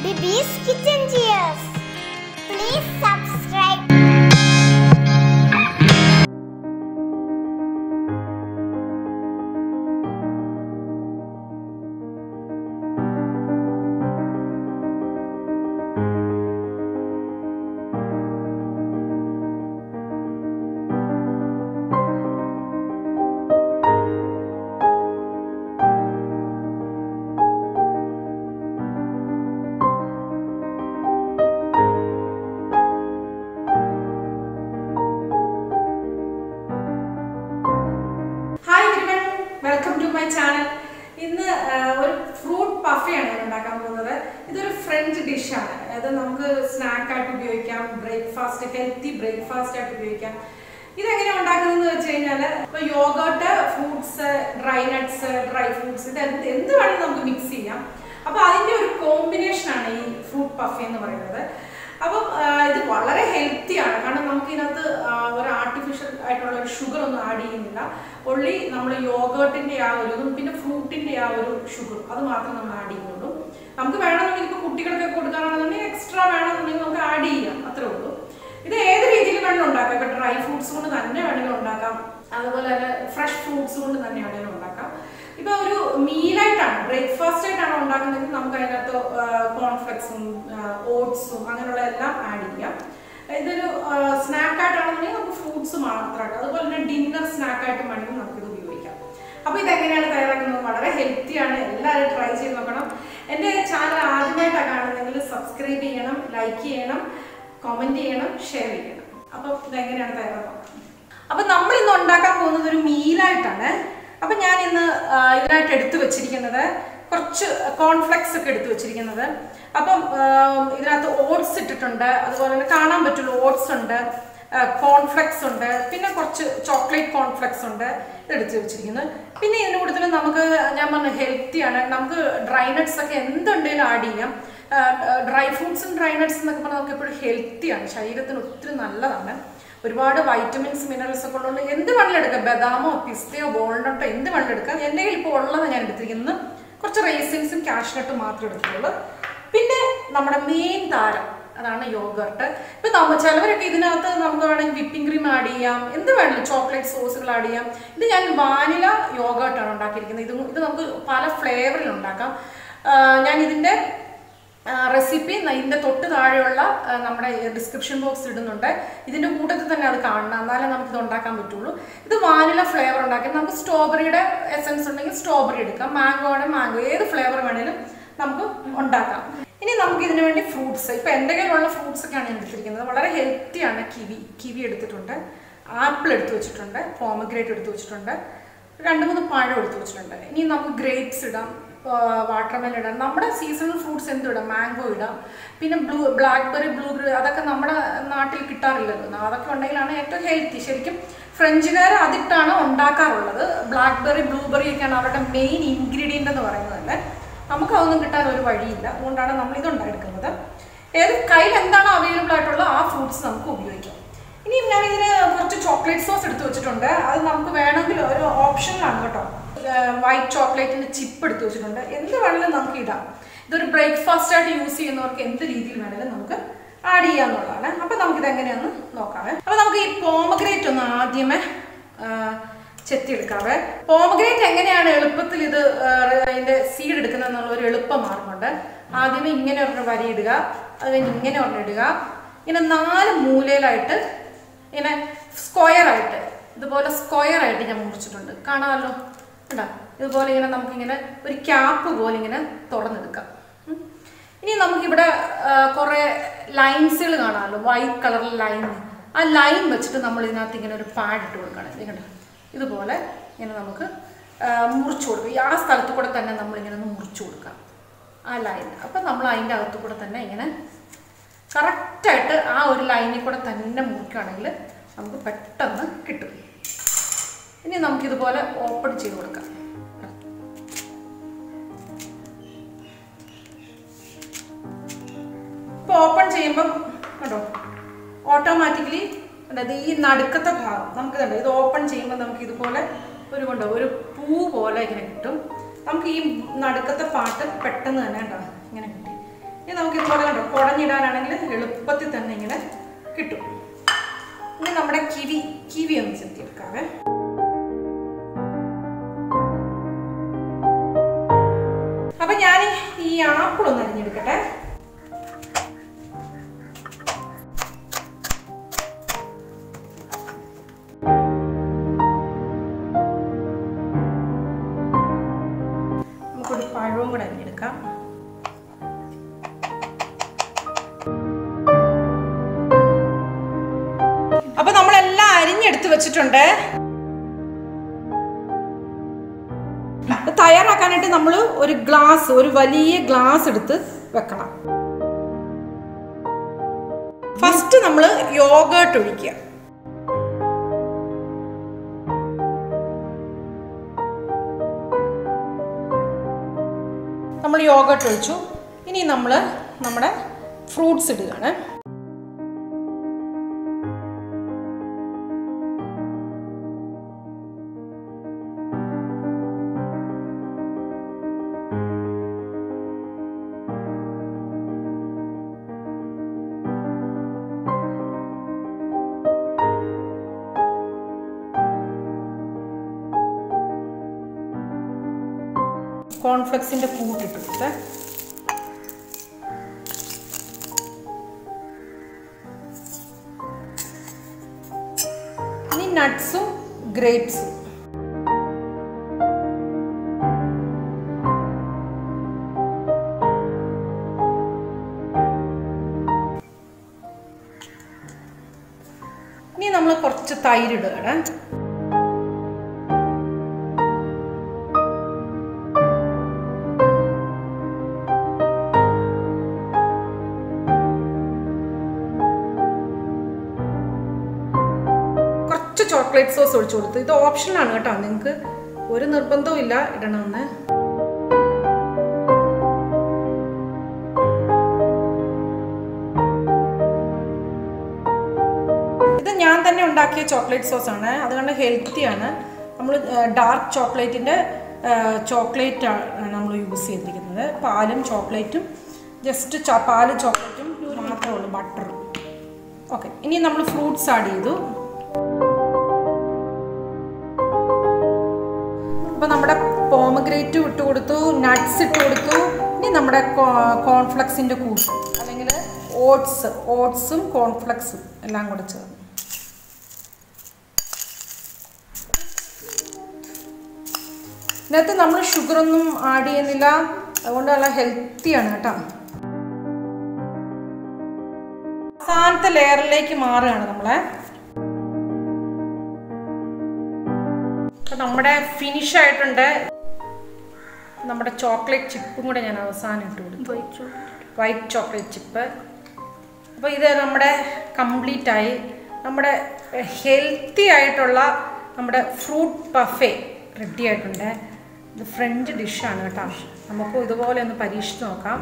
Bibby's Kitchen Cheers. Please subscribe. Hi everyone welcome to my channel ഇന്ന് ആ, ഒരു fruit പഫയാണ് ഞാൻ ഉണ്ടാക്കാൻ പോകുന്നത് ഇതൊരു ഫ്രഞ്ച് ഡിഷാണ് അത് നമുക്ക് സ്നാക്ക് ആയിട്ട് ഉപയോഗിക്കാം ബ്രേക്ക്ഫാസ്റ്റ് ഹെൽത്തി ബ്രേക്ക്ഫാസ്റ്റ് ആയിട്ട് ഉപയോഗിക്കാം ഇതെങ്ങനെയാണ് ഉണ്ടാക്കുന്നതെന്ന് വെച്ച് കഴിഞ്ഞാൽ ഇപ്പോൾ yogurt fruits dry nuts dry fruits ഇത് എന്ത് എന്ത് വേണമെങ്കിലും നമുക്ക് മിക്സ് ചെയ്യാം അപ്പോൾ അതിൻ്റെ ഒരു കോമ്പിനേഷനാണ് ഈ ഫ്രൂട്ട് പഫ് എന്ന് പറയുന്നത് അപ്പം ആ, ഇത് വളരെ ഹെൽത്തിയാണ് കാരണം നമുക്ക് ഇതിനകത്ത് ആ, ഒരു ആർട്ടിഫിഷ്യൽ ആയിട്ടുള്ള ഒരു ഷുഗർ ഒന്നും ആഡ് ചെയ്യുന്നില്ല ഒള്ളി നമ്മൾ യോഗേർട്ടിന്റെ ആ ഒരു ഇതും പിന്നെ ഫ്രൂട്ടിന്റെ ആ ഒരു ഷുഗർ അത് മാത്രം നമ്മൾ ആഡ് ചെയ്യുന്നുള്ളൂ നമുക്ക് വേണമെന്നുണ്ടെങ്കിൽ ഇപ്പോൾ കുട്ടികൾക്ക് കൊടുക്കാനാണെന്നുണ്ടെങ്കിൽ എക്സ്ട്രാ വേണമെന്നുണ്ടെങ്കിൽ നമുക്ക് ആഡ് ചെയ്യാം അത്രേ ഉള്ളൂ ഇത് ഏത് രീതിയിൽ വേണമെങ്കിലും ഉണ്ടാക്കാം ഇപ്പൊ ഡ്രൈ ഫ്രൂട്ട്സ് കൊണ്ട് തന്നെ വേണമെങ്കിലും ഉണ്ടാക്കാം അതുപോലെ തന്നെ ഫ്രഷ് ഫ്രൂട്ട്സ് കൊണ്ട് തന്നെ വേണമെങ്കിലും ഉണ്ടാക്കാം ഇപ്പൊ ഒരു മീലായിട്ടാണ് ബ്രേക്ക്ഫാസ്റ്റ് ആയിട്ടാണ് ഉണ്ടാക്കുന്നതെങ്കിൽ നമുക്ക് അതിനകത്ത് കോൺഫ്ലെക്സും ഓട്സും അങ്ങനെയുള്ള എല്ലാം ആഡ് ചെയ്യാം ഇതൊരു സ്നാക്ക് ആയിട്ടാണെന്നുണ്ടെങ്കിൽ നമുക്ക് ഫ്രൂട്ട്സ് മാത്രമായിട്ട് അതുപോലെ തന്നെ ഡിന്നർ സ്നാക്ക് ആയിട്ട് വേണമെങ്കിൽ നമുക്കിത് ഉപയോഗിക്കാം അപ്പോൾ ഇതെങ്ങനെയാണ് തയ്യാറാക്കുന്നത് വളരെ ഹെൽത്തിയാണ് എല്ലാവരും ട്രൈ ചെയ്ത് നോക്കണം എൻ്റെ ചാനൽ ആദ്യമായിട്ടാണ് കാണുന്നതെങ്കിൽ സബ്സ്ക്രൈബ് ചെയ്യണം ലൈക്ക് ചെയ്യണം കമൻറ്റ് ചെയ്യണം ഷെയർ ചെയ്യണം അപ്പോൾ ഇതെങ്ങനെയാണ് തയ്യാറാക്കുന്നത് അപ്പം നമ്മൾ ഇന്ന് ഉണ്ടാക്കാൻ പോകുന്നത് ഒരു മീലായിട്ടാണ് അപ്പം ഞാൻ ഇന്ന് ആ, ഇതിനായിട്ട് എടുത്തു വെച്ചിരിക്കുന്നത് കുറച്ച് കോൺഫ്ലെക്സ് ഒക്കെ എടുത്തു വെച്ചിരിക്കുന്നത് അപ്പം ആ, ഇതിനകത്ത് ഓട്സ് ഇട്ടിട്ടുണ്ട് അതുപോലെ തന്നെ കാണാൻ പറ്റുള്ളൂ ഓട്സ് ഉണ്ട് കോൺഫ്ലെക്സ് ഉണ്ട് പിന്നെ കുറച്ച് ചോക്ലേറ്റ് കോൺഫ്ലെക്സ് ഉണ്ട് ഇതെടുത്ത് വെച്ചിരിക്കുന്നത് പിന്നെ ഇതിൻ്റെ കൂട്ടത്തിൽ നമുക്ക് ഞാൻ പറഞ്ഞു ഹെൽത്തിയാണ് നമുക്ക് ഡ്രൈ നട്ട്സ് ഒക്കെ എന്തുണ്ടെങ്കിലും ആഡ് ചെയ്യാം ഡ്രൈ ഫ്രൂട്ട്സും ഡ്രൈ നട്ട്സ് എന്നൊക്കെ പറഞ്ഞാൽ നമുക്ക് എപ്പോഴും ഹെൽത്തിയാണ് ശരീരത്തിന് ഒത്തിരി നല്ലതാണ് ഒരുപാട് വൈറ്റമിൻസ് മിനറൽസ് ഒക്കെ ഉള്ളത് എന്ത് വേണമെങ്കിലും എടുക്കാം ബദാമോ പിസ്തയോ ബോൾനട്ടോ എന്ത് വേണമെങ്കിലും എടുക്കാം എൻ്റെ കയ്യിൽ ഇപ്പോൾ ഉള്ളത് ഞാൻ എടുത്തിരിക്കുന്നത് കുറച്ച് റേസിൻസും കാഷ്നട്ടും മാത്രമേ എടുത്തിട്ടുള്ളൂ പിന്നെ നമ്മുടെ മെയിൻ താരം അതാണ് യോഗർട്ട് ഇപ്പൊ നമ്മ ചിലവരൊക്കെ ഇതിനകത്ത് നമുക്ക് വേണമെങ്കിൽ വിപ്പിംഗ് ക്രീം ആഡ് ചെയ്യാം എന്ത് വേണമെങ്കിലും ചോക്ലേറ്റ് സോസുകൾ ആഡ് ചെയ്യാം ഇത് ഞാൻ വാനില യോഗർട്ടാണ് ഉണ്ടാക്കിയിരിക്കുന്നത് ഇത് ഇത് നമുക്ക് പല ഫ്ലേവറിൽ ഉണ്ടാക്കാം ആ, ഞാൻ ഇതിന്റെ റെസിപ്പി ഇതിന്റെ തൊട്ട് താഴെയുള്ള ആ, നമ്മുടെ ഡിസ്ക്രിപ്ഷൻ ബോക്സ് ഇടുന്നുണ്ട് ഇതിന്റെ കൂട്ടത്തിൽ തന്നെ അത് കാണണം എന്നാലേ നമുക്ക് ഇത് ഉണ്ടാക്കാൻ പറ്റുള്ളൂ ഇത് വാനില ഫ്ലേവർ ഉണ്ടാക്കി നമുക്ക് സ്ട്രോബെറിയുടെ എസൻസ് ഉണ്ടെങ്കിൽ സ്ട്രോബെറി എടുക്കാം മാംഗോ ആണെങ്കിൽ മാംഗോ ഏത് ഫ്ലേവർ വേണേലും നമുക്ക് ഉണ്ടാക്കാം ഇനി നമുക്ക് ഇതിനു വേണ്ടി ഫ്രൂട്ട്സ് ഇപ്പൊ എൻ്റെ കയ്യിലുള്ള ഫ്രൂട്ട്സ് ഒക്കെയാണ് ഞാൻ എടുത്തിരിക്കുന്നത് വളരെ ഹെൽത്തിയാണ് കിവി കിവി എടുത്തിട്ടുണ്ട് ആപ്പിൾ എടുത്തു വെച്ചിട്ടുണ്ട് പോമഗ്രേറ്റ് എടുത്തു വെച്ചിട്ടുണ്ട് രണ്ട് മൂന്ന് പഴം എടുത്തു വെച്ചിട്ടുണ്ട് ഇനി നമുക്ക് ഗ്രേപ്സ് ഇടാം വാട്ടർമെലൻ ഇടാം നമ്മുടെ സീസണൽ ഫ്രൂട്ട്സ് എന്തും ഇടാം മാംഗോ ഇടാം പിന്നെ ബ്ലൂ ബ്ലാക്ക്ബെറി ബ്ലൂബെറി അതൊക്കെ നമ്മുടെ നാട്ടിൽ കിട്ടാറില്ലല്ലോ അതൊക്കെ ഉണ്ടെങ്കിലാണ് ഏറ്റവും ഹെൽത്തി ശരിക്കും ഫ്രഞ്ചുകാർ അതിട്ടാണ് ഉണ്ടാക്കാറുള്ളത് ബ്ലാക്ക്ബെറി ബ്ലൂബെറി ഒക്കെയാണ് അവരുടെ മെയിൻ ഇൻഗ്രീഡിയൻ്റ് എന്ന് പറയുന്നത് തന്നെ നമുക്ക് അതൊന്നും കിട്ടാൻ ഒരു വഴിയില്ല അതുകൊണ്ടാണ് നമ്മൾ ഇത് ഉണ്ടായെടുക്കുന്നത് ഏത് കയ്യിൽ എന്താണോ അവൈലബിൾ ആയിട്ടുള്ള ആ ഫ്രൂട്ട്സ് നമുക്ക് ഉപയോഗിക്കാം ഇനി ഞാൻ ഇതിന് കുറച്ച് ചോക്ലേറ്റ് സോസ് എടുത്ത് വെച്ചിട്ടുണ്ട് അത് നമുക്ക് വേണമെങ്കിൽ ഒരു ഓപ്ഷനിലാണ് കേട്ടോ വൈറ്റ് ചോക്ലേറ്റിന്റെ ചിപ്പ് എടുത്ത് വെച്ചിട്ടുണ്ട് എന്ത് വേണമെങ്കിലും നമുക്ക് ഇടാം ഇതൊരു ബ്രേക്ക്ഫാസ്റ്റ് ആയിട്ട് യൂസ് ചെയ്യുന്നവർക്ക് എന്ത് രീതിയിൽ വേണമെങ്കിലും നമുക്ക് ആഡ് ചെയ്യാന്നുള്ളതാണ് അപ്പൊ നമുക്കിത് എങ്ങനെയാന്ന് നോക്കാവേ അപ്പൊ നമുക്ക് ഈ പോമഗ്രേറ്റ് ഒന്ന് ആദ്യമേ ആ, ചെത്തിയെടുക്കാവേ പോമഗ്രേറ്റ് എങ്ങനെയാണ് എളുപ്പത്തിൽ ഇത് ആ, അതിന്റെ സീഡ് എടുക്കുന്നത് എന്നുള്ള ഒരു എളുപ്പ മാർഗമുണ്ട് ആദ്യമേ ഇങ്ങനെ ഒരെണ്ണം വരിയിടുക അത് കഴിഞ്ഞ് ഇങ്ങനെ ഒരെണ്ണം ഇടുക ഇങ്ങനെ നാല് മൂലയിലായിട്ട് ഇങ്ങനെ സ്ക്വയർ ആയിട്ട് ഇതുപോലെ സ്ക്വയർ ആയിട്ട് ഞാൻ മുറിച്ചിട്ടുണ്ട് കാണാമല്ലോ കണ്ടോ ഇതുപോലെ ഇങ്ങനെ നമുക്കിങ്ങനെ ഒരു ക്യാപ്പ് പോലെ ഇങ്ങനെ തുറന്നെടുക്കാം ഉം. ഇനി നമുക്കിവിടെ ആ, കുറേ ലൈൻസുകൾ കാണാമല്ലോ വൈറ്റ് കളറിൽ ലൈൻ ആ ലൈൻ വെച്ചിട്ട് നമ്മൾ ഇതിനകത്ത് ഇങ്ങനെ ഒരു പാഡ് ഇട്ട് കൊടുക്കണം ഇത് കണ്ടോ ഇതുപോലെ ഇങ്ങനെ നമുക്ക് ആ, മുറിച്ചു കൊടുക്കും ഈ ആ സ്ഥലത്ത് കൂടെ തന്നെ നമ്മളിങ്ങനെ ഒന്ന് മുറിച്ചു കൊടുക്കാം ആ ലൈൻ അപ്പം നമ്മൾ അതിൻ്റെ അകത്ത് കൂടെ തന്നെ ഇങ്ങനെ കറക്റ്റായിട്ട് ആ ഒരു ലൈനിൽ കൂടെ തന്നെ മുറിക്കുകയാണെങ്കിൽ നമുക്ക് പെട്ടെന്ന് കിട്ടും ഇനി നമുക്കിതുപോലെ ഓപ്പൺ ചെയ്ത് കൊടുക്കാം ഇപ്പോൾ ഓപ്പൺ ചെയ്യുമ്പം കണ്ടോ ഓട്ടോമാറ്റിക്കലി അതായത് ഈ നടുക്കത്തെ ഭാഗം നമുക്ക് കണ്ടോ ഇത് ഓപ്പൺ ചെയ്യുമ്പോൾ നമുക്ക് ഇതുപോലെ ഒരു കൊണ്ടോ ഒരു പൂ പോലെ ഇങ്ങനെ കിട്ടും നമുക്ക് ഈ നടുക്കത്തെ പാട്ട് പെട്ടെന്ന് തന്നെ കണ്ടോ ഇങ്ങനെ കിട്ടി ഇനി നമുക്ക് ഇഷ്ടം പോലെ കണ്ടോ കുടഞ്ഞിടാനാണെങ്കിൽ എളുപ്പത്തിൽ തന്നെ ഇങ്ങനെ കിട്ടും ഇനി നമ്മുടെ കിവി കിവി ഒന്ന് ചെത്തിയെടുക്കാവേ അപ്പൊ ഞാൻ ഈ ആപ്പിൾ ഒന്ന് അരിഞ്ഞെടുക്കട്ടെ നമുക്കൊരു പഴവും കൂടെ അരിഞ്ഞെടുക്കാം അപ്പൊ നമ്മളെല്ലാം അരിഞ്ഞെടുത്ത് വെച്ചിട്ടുണ്ട് ഇത് തയ്യാറാക്കാനായിട്ട് നമ്മൾ ഒരു ഗ്ലാസ് ഒരു വലിയ ഗ്ലാസ് എടുത്ത് വെക്കണം ഫസ്റ്റ് നമ്മൾ യോഗേർട്ട് ഒഴിക്കുക നമ്മൾ യോഗേർട്ട് ഒഴിച്ചു ഇനി നമ്മൾ നമ്മുടെ ഫ്രൂട്ട്സ് ഇടുകയാണ് കോൺഫ്ലെക്സിന്റെ കൂട്ടിട്ട് കൊടുത്തേ ഇനി നട്ട്സും ഗ്രേപ്സും ഇനി നമ്മൾ കുറച്ച് തൈര് ഇടുകയാണ് കുറച്ച് ചോക്ലേറ്റ് സോസ് ഒഴിച്ചു കൊടുത്തു ഇത് ഓപ്ഷനാണ് കേട്ടോ നിങ്ങൾക്ക് ഒരു നിർബന്ധവും ഇല്ല ഇടണമെന്ന് ഇത് ഞാൻ തന്നെ ഉണ്ടാക്കിയ ചോക്ലേറ്റ് സോസ് ആണ് അതുകൊണ്ട് ഹെൽത്തിയാണ് നമ്മൾ ഡാർക്ക് ചോക്ലേറ്റിൻ്റെ ചോക്ലേറ്റ് ആണ് നമ്മൾ യൂസ് ചെയ്തിരിക്കുന്നത് പാലും ചോക്ലേറ്റും ജസ്റ്റ് പാല് ചോക്ലേറ്റും മാത്രമേ ഉള്ളൂ ബട്ടറും ഓക്കെ ഇനി നമ്മൾ ഫ്രൂട്ട്സ് ആഡ് ചെയ്തു അപ്പോൾ നമ്മുടെ പോമഗ്രേറ്റ് ഇട്ട് കൊടുത്തു നട്ട്സ് ഇട്ട് കൊടുത്തു ഇനി നമ്മുടെ കോൺഫ്ലക്സിൻ്റെ കൂട്ട് അല്ലെങ്കിൽ ഓട്സ് ഓട്സും കോൺഫ്ലക്സും എല്ലാം കൂടെ ചേർന്ന് ഇതിനകത്ത് നമ്മൾ ഷുഗറൊന്നും ആഡ് ചെയ്യുന്നില്ല അതുകൊണ്ട് നല്ല ഹെൽത്തിയാണ് കേട്ടോ അവസാനത്തെ ലെയറിലേക്ക് മാറുകയാണ് നമ്മളെ അപ്പൊ നമ്മുടെ ഫിനിഷ് ആയിട്ടുണ്ട് നമ്മുടെ ചോക്ലേറ്റ് ചിപ്പും കൂടെ ഞാൻ അവസാനം ഇട്ട് കൊടുത്തു വൈറ്റ് ചോക്ലേറ്റ് ചിപ്പ് അപ്പോൾ ഇത് നമ്മുടെ കംപ്ലീറ്റ് ആയി നമ്മുടെ ഹെൽത്തി ആയിട്ടുള്ള നമ്മുടെ ഫ്രൂട്ട് പഫേ റെഡി ആയിട്ടുണ്ട് ഇത് ഫ്രഞ്ച് ഡിഷാണ് കേട്ടോ നമുക്ക് ഇതുപോലെ ഒന്ന് പരീക്ഷിച്ച് നോക്കാം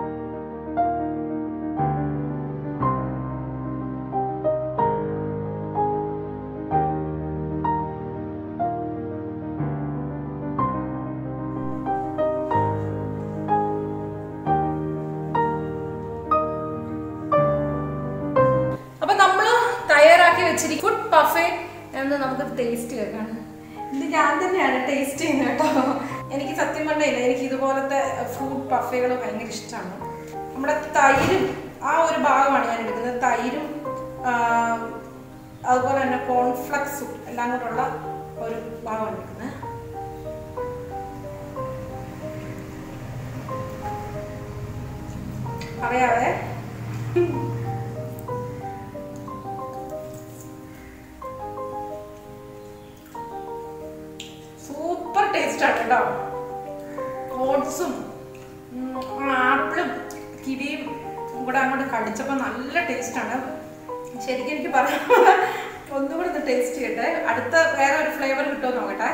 അപ്പൊ നമ്മൾ തയ്യാറാക്കി വെച്ചിരിക്കും ഫുഡ് പഫേ എന്ന് നമുക്ക് ടേസ്റ്റ് കേൾക്കാം ഇത് ഞാൻ തന്നെയാണ് ടേസ്റ്റ് ചെയ്യുന്നത് കേട്ടോ എനിക്ക് സത്യം പറഞ്ഞില്ല എനിക്ക് ഇതുപോലത്തെ ഫ്രൂട്ട് പഫേകൾ ഭയങ്കര ഇഷ്ടമാണ് നമ്മുടെ തൈരും ആ ഒരു ഭാഗമാണ് ഞാൻ എടുക്കുന്നത് തൈരും ആ, അതുപോലെ തന്നെ കോൺഫ്ലക്സും എല്ലാം കൂടെയുള്ള ഒരു ഭാഗമാണ് എടുക്കുന്നത് അറിയാവേ സൂപ്പർ ടേസ്റ്റ് ആണ് കേട്ടോ ഓട്സും ആപ്പിളും കിവിയും കൂടെ അങ്ങോട്ട് കടിച്ചപ്പോൾ നല്ല ടേസ്റ്റാണ് ശരിക്കും എനിക്ക് പറയാം ഒന്നുകൂടെ ഒന്ന് ടേസ്റ്റ് ചെയ്യട്ടെ അടുത്ത വേറെ ഒരു ഫ്ലേവർ കിട്ടുമോ നോക്കട്ടെ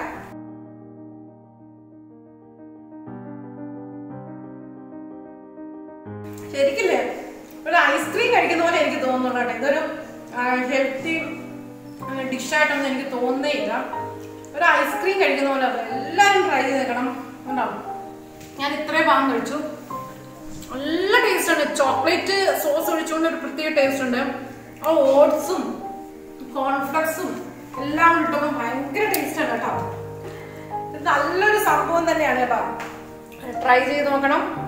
ശരിക്കില്ലേ ഒരു ഐസ്ക്രീം കഴിക്കുന്ന പോലെ എനിക്ക് തോന്നുന്നുള്ളൂ കേട്ടോ ഇതൊരു ഹെൽത്തി ഡിഷായിട്ടൊന്നും എനിക്ക് തോന്നുന്നേ ഇല്ല ഒരു ഐസ്ക്രീം കഴിക്കുന്ന പോലെ അല്ല. എല്ലാവരും ട്രൈ ചെയ്ത് നോക്കണം ഉണ്ടാവും ഞാൻ ഇത്രയും ഭാഗം കഴിച്ചു നല്ല ടേസ്റ്റ് ഉണ്ട് ചോക്ലേറ്റ് സോസ് ഒഴിച്ചുകൊണ്ട് ഒരു പ്രത്യേക ടേസ്റ്റ് ഉണ്ട് ആ ഓട്സും കോൺഫ്ലക്സും എല്ലാം ഇട്ടപ്പോൾ ഭയങ്കര ടേസ്റ്റ് ആണ് കേട്ടോ ഇത് നല്ലൊരു സംഭവം തന്നെയാണ് കേട്ടോ ട്രൈ ചെയ്ത് നോക്കണം